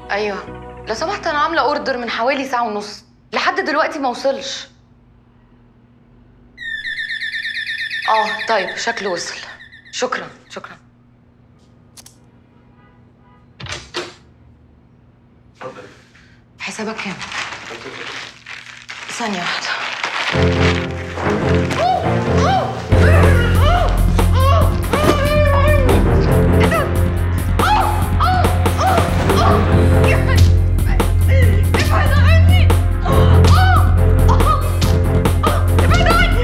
ايوه لو سمحت انا عامله اوردر من حوالي ساعه ونص لحد دلوقتي ما وصلش اه طيب شكله وصل شكرا شكرا حسابك كام ثانيه واحده ابعد عني ابعد عني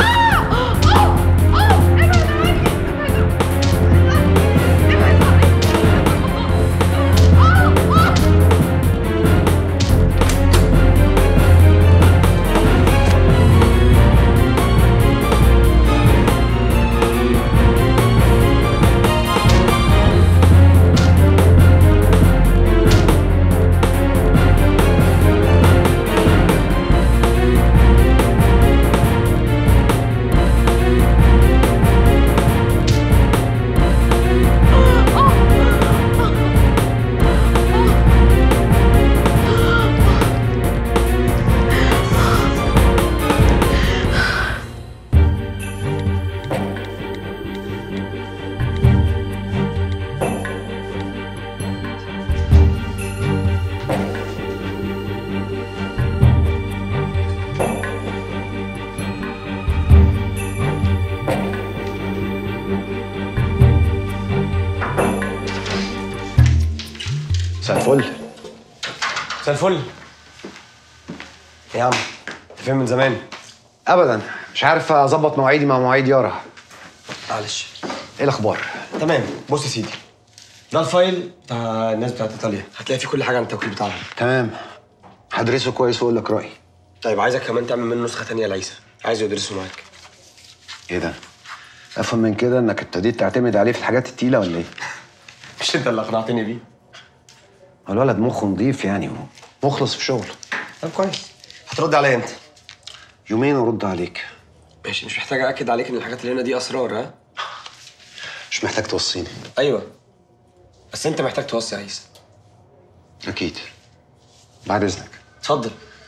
مساء الفل مساء الفل إيه يا عم انت فين من زمان ابدا مش عارف اظبط مواعيدي مع مواعيد يارا معلش ايه الاخبار تمام بص يا سيدي ده الفايل بتاع الناس بتاعت ايطاليا هتلاقي فيه كل حاجه عن التوكيل بتاعهم تمام هدرسه كويس واقول لك رايي طيب عايزك كمان تعمل منه نسخه تانية لعيسى عايزه يدرسه معاك ايه ده افهم من كده انك ابتديت تعتمد عليه في الحاجات التقيله ولا ايه مش انت اللي اقنعتني بيه هو الولد مخه نضيف يعني مخلص في شغله طب كويس هترد عليا امتى يومين ارد عليك ماشي مش محتاج اكد عليك ان الحاجات اللي هنا دي اسرار ها مش محتاج توصيني ايوه بس انت محتاج توصي عيسى اكيد بعد اذنك اتفضل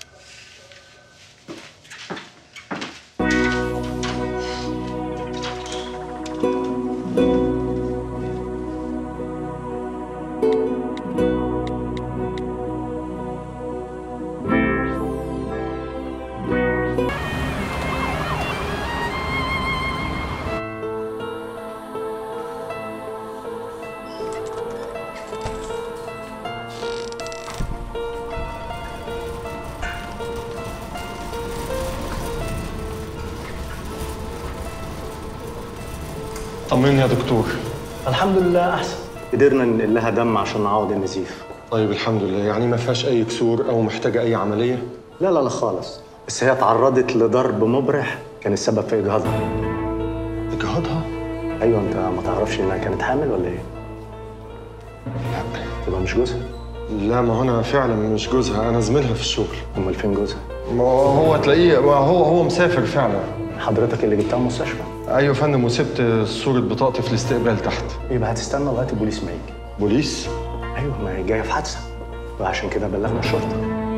طمني يا دكتور الحمد لله احسن قدرنا ننقل لها دم عشان نعوض النزيف طيب الحمد لله يعني ما فيهاش اي كسور او محتاجه اي عمليه لا لا لا خالص بس هي تعرضت لضرب مبرح كان السبب في اجهاضها اجهاضها ايوه انت ما تعرفش انها كانت حامل ولا ايه لا تبقى مش جوزها لا ما هو انا فعلا مش جوزها انا زميلها في الشغل امال فين جوزها ما هو هو تلاقيه ما هو هو مسافر فعلا حضرتك اللي جبتها المستشفى ايوه يا فندم وسبت صوره بطاقتي في الاستقبال تحت يبقى هتستنى لغايه البوليس ما يجي بوليس ايوه ما هي جايه في حادثه وعشان كده بلغنا الشرطه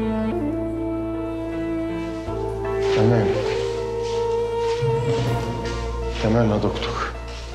تمام تمام يا دكتور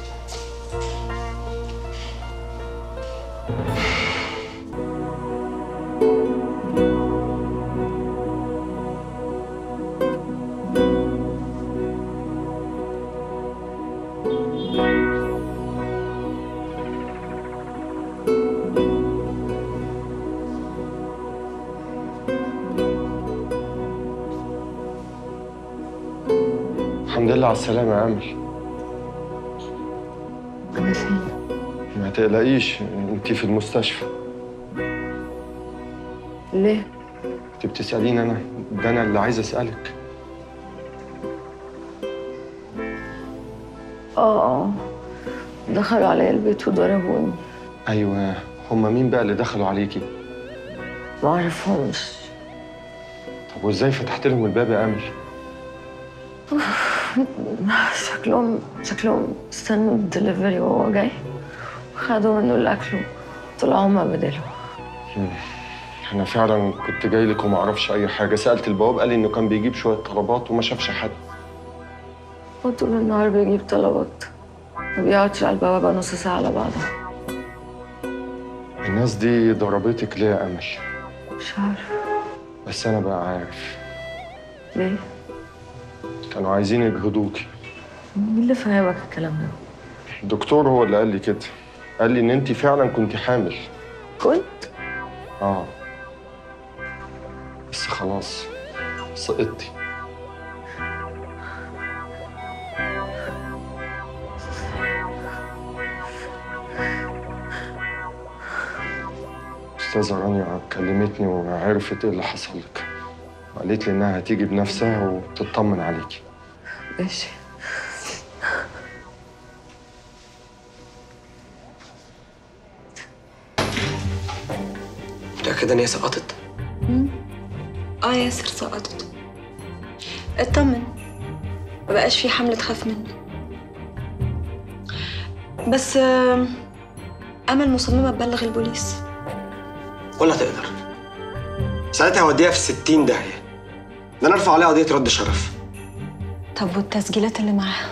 الحمد لله على السلامة يا أمل انا فين ما تقلقيش انت في المستشفى ليه انت بتسأليني أنا ده أنا اللي عايز أسألك اه اه دخلوا عليا البيت وضربوني أيوة هما مين بقى اللي دخلوا عليكي؟ ما اعرفهمش طب وإزاي فتحت لهم الباب يا أمل؟ شكلهم شكلهم استنوا الدليفري وهو جاي وخدوا منه الاكل وطلعوا هما بداله انا فعلا كنت جاي لك وما اعرفش اي حاجه سالت البواب قال لي انه كان بيجيب شويه طلبات وما شافش حد هو طول النهار بيجيب طلبات ما بيقعدش على البوابة نص ساعة على بعضها الناس دي ضربتك ليه يا امل مش عارف بس انا بقى عارف ليه كانوا عايزين يجهدوكي مين اللي فهمك الكلام ده الدكتور هو اللي قال لي كده قال لي ان انت فعلا كنت حامل كنت اه بس خلاص سقطتي أستاذة رانيا كلمتني وعرفت إيه اللي حصل لك وقالت لي إنها هتيجي بنفسها وتطمن عليكي ماشي متأكد إن هي سقطت؟ اه ياسر سقطت اطمن مبقاش في حمل تخاف منه بس آم، امل مصممه تبلغ البوليس ولا تقدر ساعتها هوديها في 60 داهية ده أنا أرفع عليها قضية رد شرف طب والتسجيلات اللي معاها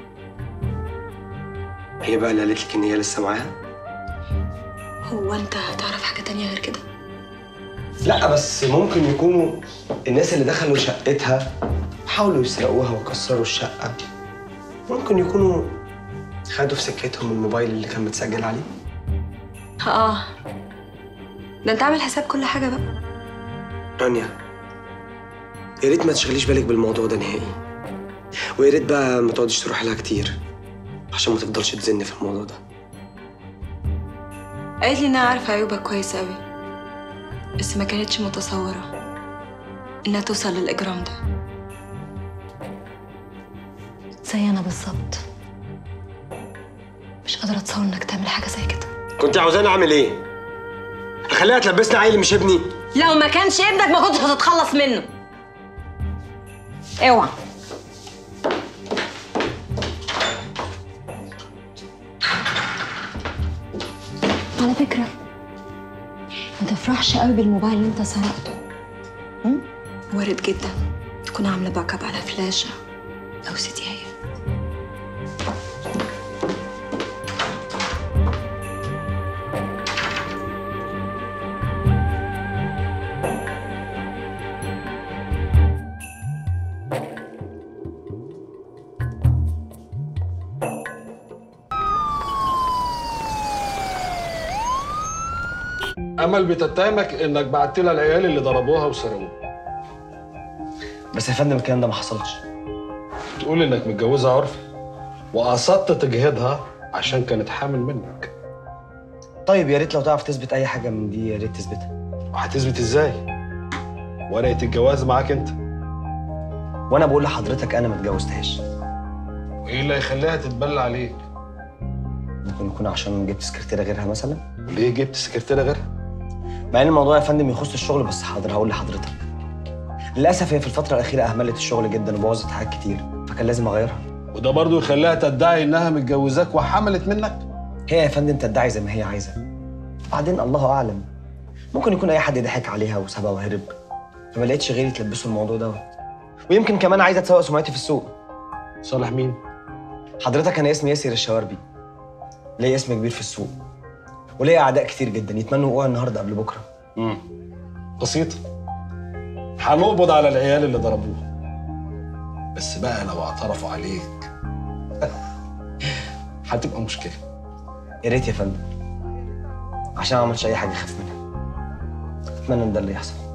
هي بقى اللي قالت لك إن هي لسه معاها؟ هو انت هتعرف حاجه تانية غير كده لا بس ممكن يكونوا الناس اللي دخلوا شقتها حاولوا يسرقوها وكسروا الشقة ممكن يكونوا خدوا في سكتهم الموبايل اللي كان متسجل عليه اه ده انت عامل حساب كل حاجه بقى رانيا يا ريت ما تشغليش بالك بالموضوع ده نهائي ويا ريت بقى ما تقعديش تروحي لها كتير عشان ما تفضلش تزن في الموضوع ده قالت لي انها عارفه عيوبها كويس قوي بس ما كانتش متصوره انها توصل للاجرام ده زي انا بالظبط مش قادره اتصور انك تعمل حاجه زي كده كنت عاوزاني اعمل ايه؟ اخليها تلبسني عيل مش ابني؟ لو ما كانش ابنك ما كنتش هتتخلص منه اوعى على فكرة ما تفرحش قوي بالموبايل اللي انت سرقته م? وارد جدا تكون عاملة باك اب على فلاشة أو سيديات امل بتتهمك انك بعت لها العيال اللي ضربوها وسرقوها بس يا فندم الكلام ده ما حصلش تقول انك متجوزها عرفي وقصدت تجهدها عشان كانت حامل منك طيب يا ريت لو تعرف تثبت اي حاجه من دي يا ريت تثبتها وهتثبت ازاي ورقه الجواز معاك انت وانا بقول لحضرتك انا ما اتجوزتهاش وايه اللي هيخليها تتبلى عليك ممكن يكون عشان جبت سكرتيره غيرها مثلا ليه جبت سكرتيره غيرها مع ان الموضوع يا فندم يخص الشغل بس حاضر هقول لحضرتك للاسف هي في الفتره الاخيره اهملت الشغل جدا وبوظت حاجات كتير فكان لازم اغيرها وده برضو يخليها تدعي انها متجوزاك وحملت منك هي يا فندم تدعي زي ما هي عايزه بعدين الله اعلم ممكن يكون اي حد ضحك عليها وسابها وهرب فما لقيتش غيري تلبسه الموضوع دوت ويمكن كمان عايزه تسوق سمعتي في السوق صالح مين حضرتك انا اسمي ياسر الشواربي ليا اسم كبير في السوق وليا اعداء كتير جدا يتمنوا وقوع النهارده قبل بكره امم بسيطه هنقبض على العيال اللي ضربوها بس بقى لو اعترفوا عليك هتبقى مشكله يا ريت يا فندم عشان ما عملتش اي حاجه اخاف منها اتمنى ان ده اللي يحصل